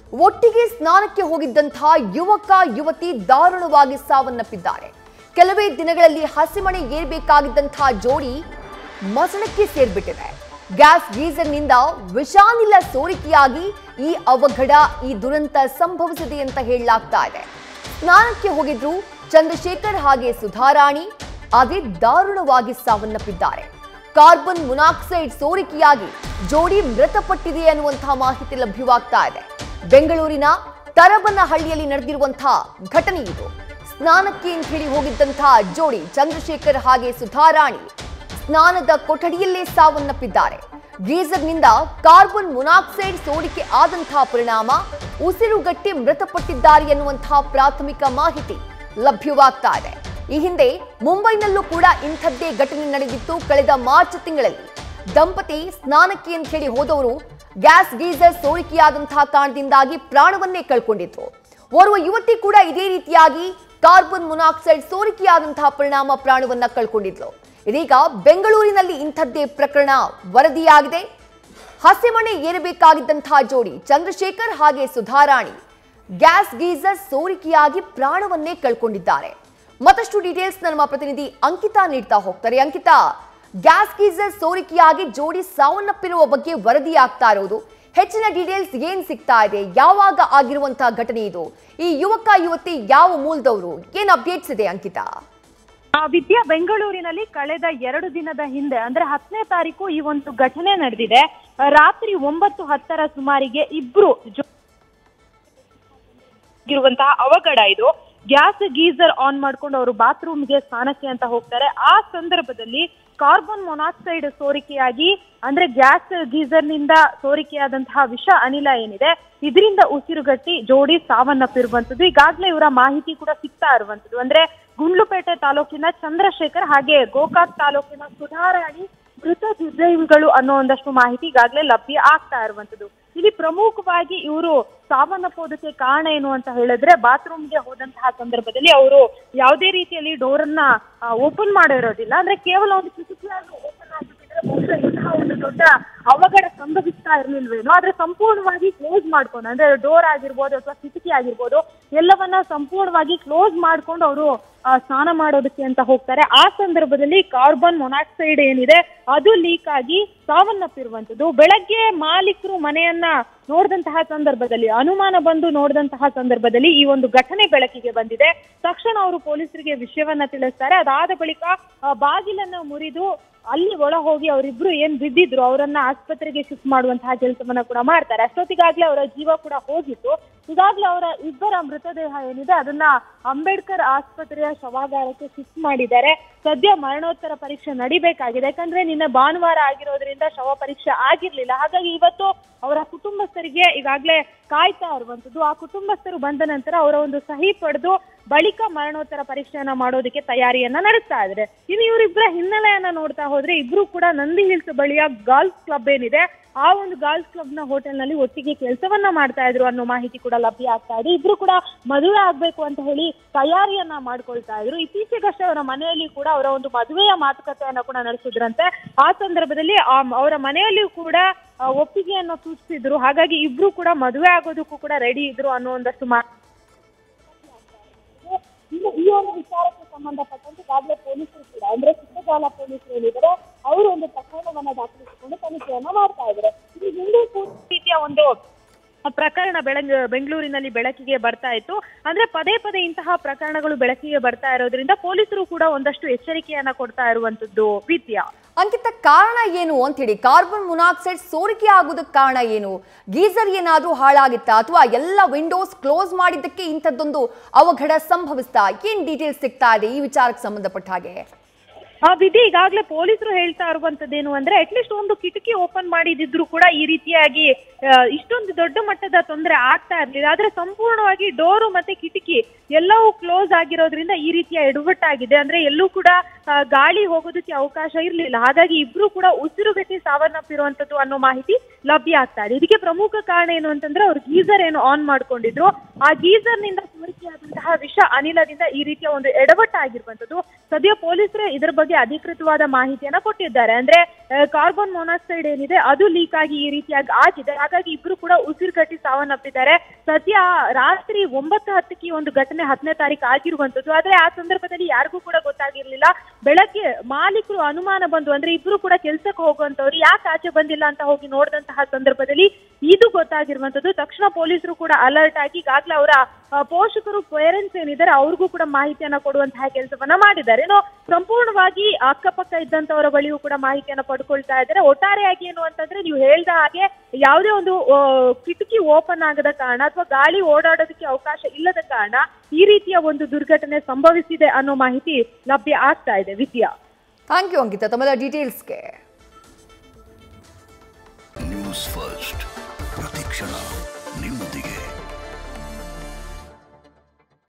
ಒಟ್ಟಿಗೆ ಸ್ನಾನಕ್ಕೆ ಹೋಗಿದ್ದಂತಹ ಯುವಕ ಯುವತಿ ದಾರುಣವಾಗಿ ಸಾವನ್ನಪ್ಪಿದ್ದಾರೆ ಕೆಲವೇ ದಿನಗಳಲ್ಲಿ ಹಸಿಮಣೆ ಏರ್ಬೇಕಾಗಿದ್ದಂತಹ ಜೋಡಿ ಮಸಣಕ್ಕೆ ಸೇರ್ಬಿಟ್ಟಿದೆ ಗ್ಯಾಸ್ ಗೀಸರ್ನಿಂದ ವಿಷಾನಿಲ ಸೋರಿಕೆಯಾಗಿ ಈ ಅವಘಡ ಈ ದುರಂತ ಸಂಭವಿಸಿದೆ ಅಂತ ಹೇಳಲಾಗ್ತಾ ಇದೆ ಸ್ನಾನಕ್ಕೆ ಹೋಗಿದ್ರು ಚಂದ್ರಶೇಖರ್ ಹಾಗೆ ಸುಧಾರಾಣಿ ಅದೇ ದಾರುಣವಾಗಿ ಸಾವನ್ನಪ್ಪಿದ್ದಾರೆ ಕಾರ್ಬನ್ ಮೊನಾಕ್ಸೈಡ್ ಸೋರಿಕೆಯಾಗಿ ಜೋಡಿ ಮೃತಪಟ್ಟಿದೆ ಅನ್ನುವಂತಹ ಮಾಹಿತಿ ಲಭ್ಯವಾಗ್ತಾ ಇದೆ ಬೆಂಗಳೂರಿನ ತರಬನಹಳ್ಳಿಯಲ್ಲಿ ನಡೆದಿರುವಂತಹ ಘಟನೆ ಇದು ಸ್ನಾನಕ್ಕೆ ಅಂತ ಹೇಳಿ ಹೋಗಿದ್ದಂತಹ ಜೋಡಿ ಚಂದ್ರಶೇಖರ್ ಹಾಗೆ ಸುಧಾರಾಣಿ ಸ್ನಾನದ ಕೊಠಡಿಯಲ್ಲೇ ಸಾವನ್ನಪ್ಪಿದ್ದಾರೆ ಗೀಸರ್ನಿಂದ ಕಾರ್ಬನ್ ಮೊನಾಕ್ಸೈಡ್ ಸೋರಿಕೆ ಆದಂತಹ ಪರಿಣಾಮ ಉಸಿರುಗಟ್ಟಿ ಮೃತಪಟ್ಟಿದ್ದಾರೆ ಎನ್ನುವಂತಹ ಪ್ರಾಥಮಿಕ ಮಾಹಿತಿ ಲಭ್ಯವಾಗ್ತಾ ಇದೆ ಈ ಹಿಂದೆ ಮುಂಬೈನಲ್ಲೂ ಕೂಡ ಇಂಥದ್ದೇ ಘಟನೆ ನಡೆದಿತ್ತು ಕಳೆದ ಮಾರ್ಚ್ ತಿಂಗಳಲ್ಲಿ ದಂಪತಿ ಸ್ನಾನಕ್ಕೆ ಅಂತ ಹೇಳಿ ಹೋದವರು ಗ್ಯಾಸ್ ಗೀಸರ್ ಸೋರಿಕೆಯಾದಂತಹ ಕಾರಣದಿಂದಾಗಿ ಪ್ರಾಣವನ್ನೇ ಕಳ್ಕೊಂಡಿದ್ರು ಓರ್ವ ಯುವತಿ ಕೂಡ ಇದೇ ರೀತಿಯಾಗಿ ಕಾರ್ಬನ್ ಮೊನಾಕ್ಸೈಡ್ ಸೋರಿಕೆಯಾದಂತಹ ಪರಿಣಾಮ ಪ್ರಾಣವನ್ನ ಕಳ್ಕೊಂಡಿದ್ಲು ಇದೀಗ ಬೆಂಗಳೂರಿನಲ್ಲಿ ಇಂಥದ್ದೇ ಪ್ರಕರಣ ವರದಿಯಾಗಿದೆ ಹಸಿಮಣೆ ಏರಬೇಕಾಗಿದ್ದಂತಹ ಜೋಡಿ ಚಂದ್ರಶೇಖರ್ ಹಾಗೆ ಸುಧಾರಾಣಿ ಗ್ಯಾಸ್ ಗೀಸರ್ ಸೋರಿಕೆಯಾಗಿ ಪ್ರಾಣವನ್ನೇ ಕಳ್ಕೊಂಡಿದ್ದಾರೆ ಮತ್ತಷ್ಟು ಡೀಟೇಲ್ಸ್ ನಮ್ಮ ಪ್ರತಿನಿಧಿ ಅಂಕಿತಾ ನೀಡ್ತಾ ಹೋಗ್ತಾರೆ ಅಂಕಿತಾ ಗ್ಯಾಸ್ ಗೀಸರ್ ಸೋರಿಕೆಯಾಗಿ ಜೋಡಿ ಸಾವನ್ನಪ್ಪಿರುವ ಬಗ್ಗೆ ವರದಿಯಾಗ್ತಾ ಇರೋದು ಹೆಚ್ಚಿನ ಡೀಟೇಲ್ಸ್ ಏನ್ ಸಿಗ್ತಾ ಇದೆ ಯಾವಾಗ ಆಗಿರುವಂತಹ ಘಟನೆ ಇದು ಈ ಯುವಕ ಯುವತಿ ಯಾವ ಮೂಲದವರು ಏನ್ ಅಪ್ಡೇಟ್ಸ್ ಇದೆ ಅಂಕಿತಾ ಆ ವಿದ್ಯಾ ಬೆಂಗಳೂರಿನಲ್ಲಿ ಕಳೆದ ಎರಡು ದಿನದ ಹಿಂದೆ ಅಂದ್ರೆ ಹತ್ತನೇ ತಾರೀಕು ಈ ಒಂದು ಘಟನೆ ನಡೆದಿದೆ ಆ, ರಾತ್ರಿ ಒಂಬತ್ತು ಹತ್ತರ ಸುಮಾರಿಗೆ ಇಬ್ರು ಜೊ- ಇರುವಂತಹ ಅವಘಡ ಇದು ಗ್ಯಾಸ್ ಗೀಸರ್ ಆನ್ ಮಾಡ್ಕೊಂಡು ಅವರು ಬಾತ್ರೂಮ್ಗೆ ಸ್ನಾನಕ್ಕೆ ಅಂತ ಹೋಗ್ತಾರೆ ಆ ಸಂದರ್ಭದಲ್ಲಿ ಕಾರ್ಬನ್ ಮೊನಾಕ್ಸೈಡ್ ಸೋರಿಕೆಯಾಗಿ ಅಂದ್ರೆ ಗ್ಯಾಸ್ ಗೀಸರ್ನಿಂದ ಸೋರಿಕೆಯಾದಂತಹ ವಿಷ ಅನಿಲ ಏನಿದೆ ಇದರಿಂದ ಉಸಿರುಗಟ್ಟಿ ಜೋಡಿ ಸಾವನ್ನಪ್ಪಿರುವಂತದ್ದು ಈಗಾಗಲೇ ಇವರ ಮಾಹಿತಿ ಕೂಡ ಸಿಗ್ತಾ ಇರುವಂತದ್ದು ಅಂದ್ರೆ ಗುಂಡ್ಲುಪೇಟೆ ತಾಲೂಕಿನ ಚಂದ್ರಶೇಖರ್ ಹಾಗೆ ಗೋಕಾಕ್ ತಾಲೂಕಿನ ಸುಧಾರಾಣಿ ಮೃತ ದುರ್ದೈವಿಗಳು ಅನ್ನೋ ಒಂದಷ್ಟು ಮಾಹಿತಿ ಈಗಾಗಲೇ ಲಭ್ಯ ಆಗ್ತಾ ಇರುವಂತದ್ದು ಇಲ್ಲಿ ಪ್ರಮುಖವಾಗಿ ಇವರು ಸಾವನ್ನಪ್ಪೋದಕ್ಕೆ ಕಾರಣ ಏನು ಅಂತ ಹೇಳಿದ್ರೆ ಬಾತ್ರೂಮ್ಗೆ ಹೋದಂತಹ ಸಂದರ್ಭದಲ್ಲಿ ಅವರು ಯಾವುದೇ ರೀತಿಯಲ್ಲಿ ಡೋರ್ ಅನ್ನ ಓಪನ್ ಮಾಡಿರೋದಿಲ್ಲ ಅಂದ್ರೆ ಕೇವಲ ಒಂದು ಕಿಟಕಿಯಾಗಿ ಓಪನ್ ಆಗಿಬಿಟ್ರೆ ಬಹುಶಃ ಇಂತಹ ಒಂದು ದೊಡ್ಡ ಅವಘಡ ಸಂಭವಿಸ್ತಾ ಇರ್ಲಿಲ್ವೇನೋ ಆದ್ರೆ ಸಂಪೂರ್ಣವಾಗಿ ಕ್ಲೋಸ್ ಮಾಡ್ಕೊಂಡು ಅಂದ್ರೆ ಡೋರ್ ಆಗಿರ್ಬೋದು ಅಥವಾ ಕಿಟಕಿ ಆಗಿರ್ಬೋದು ಎಲ್ಲವನ್ನ ಸಂಪೂರ್ಣವಾಗಿ ಕ್ಲೋಸ್ ಮಾಡ್ಕೊಂಡು ಅವರು ಸ್ನಾನ ಮಾಡೋದಕ್ಕೆ ಅಂತ ಹೋಗ್ತಾರೆ ಆ ಸಂದರ್ಭದಲ್ಲಿ ಕಾರ್ಬನ್ ಮೊನಾಕ್ಸೈಡ್ ಏನಿದೆ ಅದು ಲೀಕ್ ಆಗಿ ಸಾವನ್ನಪ್ಪಿರುವಂತದ್ದು ಬೆಳಗ್ಗೆ ಮಾಲೀಕರು ಮನೆಯನ್ನ ನೋಡಿದಂತಹ ಸಂದರ್ಭದಲ್ಲಿ ಅನುಮಾನ ಬಂದು ನೋಡಿದಂತಹ ಸಂದರ್ಭದಲ್ಲಿ ಈ ಒಂದು ಘಟನೆ ಬೆಳಕಿಗೆ ಬಂದಿದೆ ತಕ್ಷಣ ಅವರು ಪೊಲೀಸರಿಗೆ ವಿಷಯವನ್ನ ತಿಳಿಸ್ತಾರೆ ಅದಾದ ಬಳಿಕ ಆ, ಬಾಗಿಲನ್ನ ಮುರಿದು ಅಲ್ಲಿ ಒಳ ಹೋಗಿ ಅವರಿಬ್ರು ಏನ್ ಬಿದ್ದಿದ್ರು ಅವರನ್ನ ಆಸ್ಪತ್ರೆಗೆ ಶಿಫ್ಟ್ ಮಾಡುವಂತಹ ಕೆಲಸವನ್ನ ಕೂಡ ಮಾಡ್ತಾರೆ ಅಷ್ಟೊತ್ತಿಗಾಗ್ಲೇ ಅವರ ಜೀವ ಕೂಡ ಹೋಗಿತ್ತು ಈಗಾಗ್ಲೇ ಅವರ ಇಬ್ಬರ ಮೃತದೇಹ ಏನಿದೆ ಅದನ್ನ ಅಂಬೇಡ್ಕರ್ ಆಸ್ಪತ್ರೆಯ ಶವಾಗಾರಕ್ಕೆ ಶಿಫ್ಟ್ ಮಾಡಿದ್ದಾರೆ ಸದ್ಯ ಮರಣೋತ್ತರ ಪರೀಕ್ಷೆ ನಡಿಬೇಕಾಗಿದೆ ಯಾಕಂದ್ರೆ ನಿನ್ನೆ ಭಾನುವಾರ ಆಗಿರೋದ್ರಿಂದ ಶವ ಪರೀಕ್ಷೆ ಆಗಿರ್ಲಿಲ್ಲ ಹಾಗಾಗಿ ಇವತ್ತು ಅವರ ಕುಟುಂಬಸ್ಥರಿಗೆ ಈಗಾಗಲೇ ಕಾಯ್ತಾ ಇರುವಂತದ್ದು ಆ ಕುಟುಂಬಸ್ಥರು ಬಂದ ನಂತರ ಅವರ ಒಂದು ಸಹಿ ಪಡೆದು ಬಳಿಕ ಮರಣೋತ್ತರ ಪರೀಕ್ಷೆಯನ್ನ ಮಾಡೋದಕ್ಕೆ ತಯಾರಿಯನ್ನ ನಡೆಸ್ತಾ ಇದ್ದಾರೆ ಇನ್ನು ಇವರಿಬ್ಬರ ಹಿನ್ನೆಲೆಯನ್ನ ನೋಡ್ತಾ ಹೋದ್ರೆ ಇಬ್ರು ಕೂಡ ನಂದಿ ಹಿಲ್ಸ್ ಬಳಿಯ ಗಾಲ್ಫ್ ಕ್ಲಬ್ ಏನಿದೆ ಆ ಒಂದು ಗಾಲ್ಫ್ ಕ್ಲಬ್ ನ ಹೋಟೆಲ್ ನಲ್ಲಿ ಒಟ್ಟಿಗೆ ಕೆಲಸವನ್ನ ಮಾಡ್ತಾ ಇದ್ರು ಅನ್ನೋ ಮಾಹಿತಿ ಕೂಡ ಲಭ್ಯ ಆಗ್ತಾ ಇದೆ ಇಬ್ರು ಕೂಡ ಮದುವೆ ಆಗ್ಬೇಕು ಅಂತ ಹೇಳಿ ತಯಾರಿಯನ್ನ ಮಾಡ್ಕೊಳ್ತಾ ಇದ್ರು ಇತ್ತೀಚೆಗಷ್ಟೇ ಅವರ ಮನೆಯಲ್ಲಿ ಕೂಡ ಅವರ ಒಂದು ಮದುವೆಯ ಮಾತುಕತೆಯನ್ನ ಕೂಡ ನಡೆಸಿದ್ರಂತೆ ಆ ಸಂದರ್ಭದಲ್ಲಿ ಆ ಅವರ ಮನೆಯಲ್ಲಿಯೂ ಕೂಡ ಆ, ಒಪ್ಪಿಗೆಯನ್ನ ಸೂಚಿಸಿದ್ರು ಹಾಗಾಗಿ ಇಬ್ರು ಕೂಡ ಮದುವೆ ಆಗೋದಕ್ಕೂ ಕೂಡ ರೆಡಿ ಇದ್ರು ಅನ್ನೋ ಒಂದಷ್ಟು ಮಾ ಇನ್ನು ಈ ಒಂದು ವಿಚಾರಕ್ಕೆ ಸಂಬಂಧಪಟ್ಟಂತೆ ಈಗಾಗಲೇ ಪೊಲೀಸರು ಕೂಡ ಅಂದ್ರೆ ಚಿಕ್ಕಜಾಲ ಪೊಲೀಸರು ಏನಿದ್ದಾರೆ ಅವರು ಒಂದು ಪ್ರಕರಣವನ್ನ ದಾಖಲಿಸಿಕೊಂಡು ತನಿಖೆಯನ್ನ ಮಾಡ್ತಾ ಇದ್ದಾರೆ ಇದು ಹಿಂದೂ ಕೂಡ ರೀತಿಯ ಒಂದು ಪ್ರಕರಣ ಬೆಳಗ್ ಬೆಂಗಳೂರಿನಲ್ಲಿ ಬೆಳಕಿಗೆ ಬರ್ತಾ ಇತ್ತು ಅಂದ್ರೆ ಪದೇ ಪದೇ ಇಂತಹ ಪ್ರಕರಣಗಳು ಬೆಳಕಿಗೆ ಬರ್ತಾ ಇರೋದ್ರಿಂದ ಪೊಲೀಸರು ಕೂಡ ಒಂದಷ್ಟು ಎಚ್ಚರಿಕೆಯನ್ನ ಕೊಡ್ತಾ ಇರುವಂತದ್ದು ವಿದ್ಯಾ ಅಂಕಿತ ಕಾರಣ ಏನು ಅಂತ ಹೇಳಿ ಕಾರ್ಬನ್ ಮೊನಾಕ್ಸೈಡ್ ಸೋರಿಕೆ ಆಗೋದಕ್ಕೆ ಕಾರಣ ಏನು ಗೀಸರ್ ಏನಾದ್ರೂ ಹಾಳಾಗಿತ್ತಾ ಅಥವಾ ಎಲ್ಲ ವಿಂಡೋಸ್ ಕ್ಲೋಸ್ ಮಾಡಿದ್ದಕ್ಕೆ ಇಂಥದ್ದೊಂದು ಅವಘಡ ಸಂಭವಿಸ್ತಾ ಏನ್ ಡೀಟೇಲ್ಸ್ ಸಿಗ್ತಾ ಇದೆ ಈ ವಿಚಾರಕ್ಕೆ ಸಂಬಂಧಪಟ್ಟ ಹಾಗೆ ಆ ವಿಧಿ ಈಗಾಗಲೇ ಪೊಲೀಸರು ಹೇಳ್ತಾ ಇರುವಂತದ್ದೇನು ಅಂದ್ರೆ ಅಟ್ಲೀಸ್ಟ್ ಒಂದು ಕಿಟಕಿ ಓಪನ್ ಮಾಡಿದಿದ್ರು ಕೂಡ ಈ ರೀತಿಯಾಗಿ ಆ, ಇಷ್ಟೊಂದು ದೊಡ್ಡ ಮಟ್ಟದ ತೊಂದರೆ ಆಗ್ತಾ ಇರ್ಲಿಲ್ಲ ಆದ್ರೆ ಸಂಪೂರ್ಣವಾಗಿ ಡೋರು ಮತ್ತೆ ಕಿಟಕಿ ಎಲ್ಲವೂ ಕ್ಲೋಸ್ ಆಗಿರೋದ್ರಿಂದ ಈ ರೀತಿಯ ಎಡವಟ್ಟಾಗಿದೆ ಅಂದ್ರೆ ಎಲ್ಲೂ ಕೂಡ ಆ, ಗಾಳಿ ಹೋಗೋದಕ್ಕೆ ಅವಕಾಶ ಇರಲಿಲ್ಲ ಹಾಗಾಗಿ ಇಬ್ರು ಕೂಡ ಉಸಿರುಗಟ್ಟಿ ಸಾವನ್ನಪ್ಪಿರುವಂತದ್ದು ಅನ್ನೋ ಮಾಹಿತಿ ಲಭ್ಯ ಆಗ್ತಾ ಇದೆ ಇದಕ್ಕೆ ಪ್ರಮುಖ ಕಾರಣ ಏನು ಅಂತಂದ್ರೆ ಅವ್ರು ಗೀಸರ್ ಏನು ಆನ್ ಮಾಡ್ಕೊಂಡಿದ್ರು ಆ ಗೀಸರ್ ನಿಂದ ಸೋರಿಕೆಯಾದಂತಹ ವಿಷ ಅನಿಲದಿಂದ ಈ ರೀತಿಯ ಒಂದು ಎಡವಟ್ಟಾಗಿರುವಂತದ್ದು ಸದ್ಯ ಪೊಲೀಸರು ಇದರ ಬಗ್ಗೆ ಅಧಿಕೃತವಾದ ಮಾಹಿತಿಯನ್ನ ಕೊಟ್ಟಿದ್ದಾರೆ ಅಂದ್ರೆ ಕಾರ್ಬನ್ ಮೊನಾಕ್ಸೈಡ್ ಏನಿದೆ ಅದು ಲೀಕ್ ಆಗಿ ಈ ರೀತಿಯಾಗಿ ಆಗಿದೆ ಹಾಗಾಗಿ ಇಬ್ರು ಕೂಡ ಉಸಿರುಗಟ್ಟಿ ಸಾವನ್ನಪ್ಪಿದ್ದಾರೆ ಸದ್ಯ ರಾತ್ರಿ ಒಂಬತ್ತು ಹತ್ತಕ್ಕೆ ಈ ಒಂದು ಘಟನೆ ಹತ್ತನೇ ತಾರೀಕು ಆಗಿರುವಂತದ್ದು ಆದ್ರೆ ಆ ಸಂದರ್ಭದಲ್ಲಿ ಯಾರಿಗೂ ಕೂಡ ಗೊತ್ತಾಗಿರ್ಲಿಲ್ಲ ಬೆಳಗ್ಗೆ ಮಾಲೀಕರು ಅನುಮಾನ ಬಂದು ಅಂದ್ರೆ ಇಬ್ರು ಕೂಡ ಕೆಲ್ಸಕ್ಕೆ ಹೋಗುವಂತವ್ರು ಯಾಕೆ ಆಚೆ ಬಂದಿಲ್ಲ ಅಂತ ಹೋಗಿ ನೋಡಿದಂತಹ ಸಂದರ್ಭದಲ್ಲಿ ಇದು ಗೊತ್ತಾಗಿರುವಂತದ್ದು ತಕ್ಷಣ ಪೊಲೀಸರು ಕೂಡ ಅಲರ್ಟ್ ಆಗಿ ಈಗಾಗಲೇ ಅವರ ಆ, ಪೋಷಕರು ಪೇರೆಂಟ್ಸ್ ಏನಿದ್ದಾರೆ ಅವ್ರಿಗೂ ಕೂಡ ಮಾಹಿತಿಯನ್ನ ಕೊಡುವಂತಹ ಕೆಲಸವನ್ನ ಮಾಡಿದ್ದಾರೆ ಇನ್ನು ಸಂಪೂರ್ಣವಾಗಿ ಅಕ್ಕಪಕ್ಕ ಇದ್ದಂತವರ ಬಳಿಯೂ ಕೂಡ ಮಾಹಿತಿಯನ್ನ ಪಡ್ಕೊಳ್ತಾ ಇದ್ದಾರೆ ಒಟ್ಟಾರೆಯಾಗಿ ಏನು ಅಂತಂದ್ರೆ ನೀವು ಹೇಳ್ದ ಹಾಗೆ ಯಾವುದೇ ಒಂದು ಆ, ಕಿಟಕಿ ಓಪನ್ ಆಗದ ಕಾರಣ ಅಥವಾ ಗಾಳಿ ಓಡಾಡೋದಕ್ಕೆ ಅವಕಾಶ ಇಲ್ಲದ ಕಾರಣ ಈ ರೀತಿಯ ಒಂದು ದುರ್ಘಟನೆ ಸಂಭವಿಸಿದೆ ಅನ್ನೋ ಮಾಹಿತಿ ಲಭ್ಯ ಆಗ್ತಾ ಇದೆ ವಿದ್ಯಾ ಥ್ಯಾಂಕ್ ಯು ಅಂಕಿತಾ ತಮ್ಮೆಲ್ಲ ಡೀಟೇಲ್ಸ್ಗೆ ನ್ಯೂಸ್ ಫಸ್ಟ್ ಪ್ರತಿಕ್ಷಣ